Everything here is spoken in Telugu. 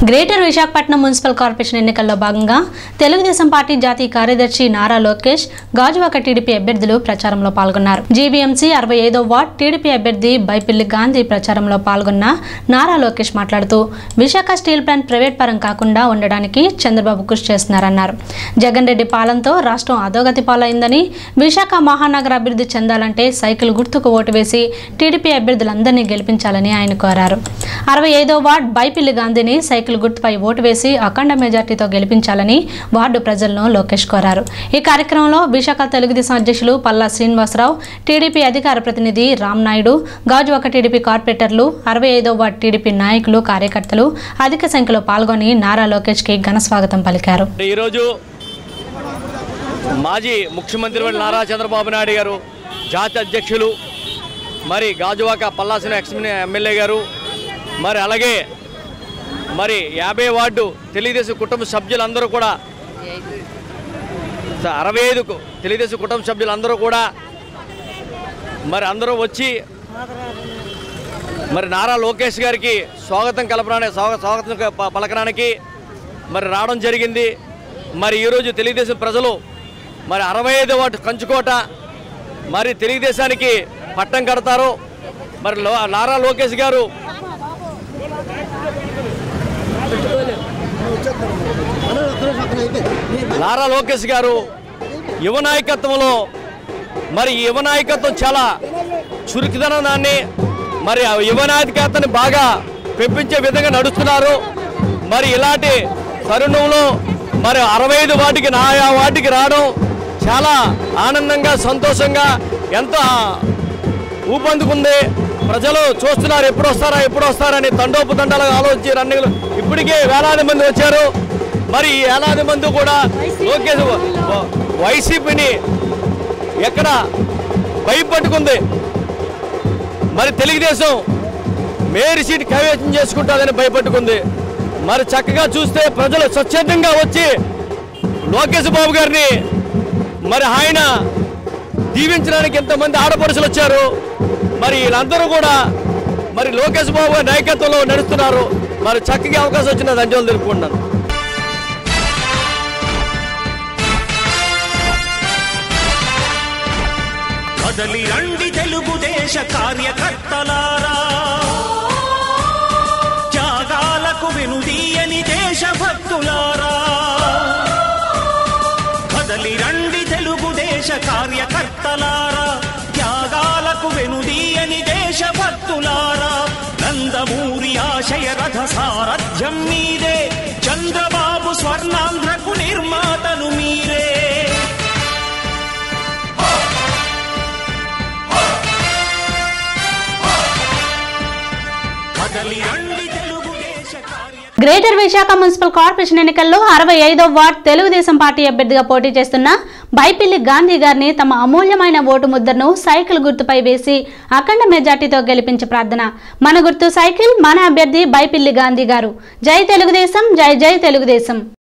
గ్రేటర్ విశాఖపట్నం మున్సిపల్ కార్పొరేషన్ ఎన్నికల్లో భాగంగా తెలుగుదేశం పార్టీ జాతీయ కార్యదర్శి నారా లోకేష్ గాజువాక టీడీపీ అభ్యర్థులు ప్రచారంలో పాల్గొన్నారు జీబీఎంసీ అరవై ఐదో వార్డ్ టీడీపీ అభ్యర్థి బైపిల్లి గాంధీ ప్రచారంలో పాల్గొన్న నారా లోకేష్ మాట్లాడుతూ విశాఖ స్టీల్ ప్లాంట్ ప్రైవేట్ పరం కాకుండా ఉండడానికి చంద్రబాబు కృషి చేస్తున్నారన్నారు జగన్ రెడ్డి పాలనతో రాష్ట్రం అధోగతి పాలైందని విశాఖ మహానగర అభివృద్ధి చెందాలంటే సైకిల్ గుర్తుకు ఓటు వేసి టీడీపీ అభ్యర్థులందరినీ గెలిపించాలని ఆయన కోరారు అరవై ఐదో వార్డ్ బైపిల్లి గాంధీని సైకిల్ గుర్తుపై ఓటు వేసి అఖండ మెజార్టీతో గెలిపించాలని వార్డు ప్రజలను లోకేష్ కోరారు ఈ కార్యక్రమంలో విశాఖ తెలుగుదేశం అధ్యక్షులు పల్లా శ్రీనివాసరావు టీడీపీ అధికార ప్రతినిధి రామ్ నాయుడు గాజువాక టీడీపీ కార్పొరేటర్లు అరవై ఐదో వార్డు టీడీపీ నాయకులు కార్యకర్తలు అధిక సంఖ్యలో పాల్గొని నారా లోకేష్కి ఘన స్వాగతం పలికారు ఈరోజు మాజీ ముఖ్యమంత్రి వర్యులు నారా చంద్రబాబు నాయుడు గారు జాతీయ అధ్యక్షులు మరి గాజువాక పల్లాసిన ఎక్స్ ఎమ్మెల్యే గారు మరి అలాగే మరి యాభై వార్డు తెలుగుదేశం కుటుంబ సభ్యులందరూ కూడా స- అరవై ఐదు కు- తెలుగుదేశం కుటుంబ సభ్యులందరూ కూడా మరి అందరూ వచ్చి మరి నారా లోకేష్ గారికి స్వాగతం కలపడానికి స్వాగ స్వాగతం క- ప- పలకడానికి మరి రావడం జరిగింది మరి ఈరోజు తెలుగుదేశం ప్రజలు మరి అరవై ఐదు వాటి కంచుకోట మరి తెలుగుదేశానికి పట్టం కడతారు మరి లో నారా లోకేష్ గారు నారా లోకేష్ గారు యువ నాయకత్వంలో మరి ఈ యువ నాయకత్వం చాలా చురుకుదనాన్ని మరి ఆ యువ నాయకత్వాన్ని బాగా పెంపించే విధంగా నడుస్తున్నారు మరి ఇలాంటి తరుణంలో మరి అరవై ఐదు వాటికి నా వాటికి రావడం చాలా ఆనందంగా సంతోషంగా ఎంతో ఊపందుకుంది ప్రజలు చూస్తున్నారు ఎప్పుడు వస్తారా ఎప్పుడు వస్తారని తండోపు తండాలుగా ఆలోచించి రన్నింగ్లు ఇప్పటికే వేలాది మంది వచ్చారు మరి ఈ వేలాది మంది కూడా లోకేష్ వ- వైసీపీని ఎక్కడ భయపట్టుకుంది మరి తెలుగుదేశం మేయర్ సీట్ కైవసం చేసుకుంటుందని భయపట్టుకుంది మరి చక్కగా చూస్తే ప్రజలు స్వచ్ఛందంగా వచ్చి లోకేష్ బాబు గారిని మరి ఆయన దీవించడానికి ఎంతమంది ఆడపడుచులు వచ్చారు మరి వీళ్ళందరూ కూడా మరి లోకేష్ బాబు గారి నాయకత్వంలో నడుస్తున్నారు మరి చక్కగా అవకాశం వచ్చిన ధన్యవాదాలు తెలుపుకుంటున్నాను కదలి రండి తెలుగుదేశ కార్యకర్తలారా త్యాగాలకు వెనుదీయని దేశభక్తులారా కదలి రండి తెలుగుదేశ కార్యకర్తలారా త్యాగాలకు వెనుదీయని దేశభక్తులారా నందమూరి ఆశయ రథ సారథ్యం మీదే చంద్రబాబు స్వర్ణాంధ్రకు నిర్మాతను మీరే కదలి రండి తెలుగుదేశ కార్య గ్రేటర్ విశాఖ మున్సిపల్ కార్పొరేషన్ ఎన్నికల్లో అరవై ఐదో వార్డ్ తెలుగుదేశం పార్టీ అభ్యర్థిగా పోటీ చేస్తున్న బైపిల్లి గాంధీ గారిని తమ అమూల్యమైన ఓటు ముద్రను సైకిల్ గుర్తుపై వేసి అఖండ మెజార్టీతో గెలిపించే ప్రార్థన మన గుర్తు సైకిల్ మన అభ్యర్థి బైపిల్లి గాంధీ గారు జై తెలుగుదేశం జై జై తెలుగుదేశం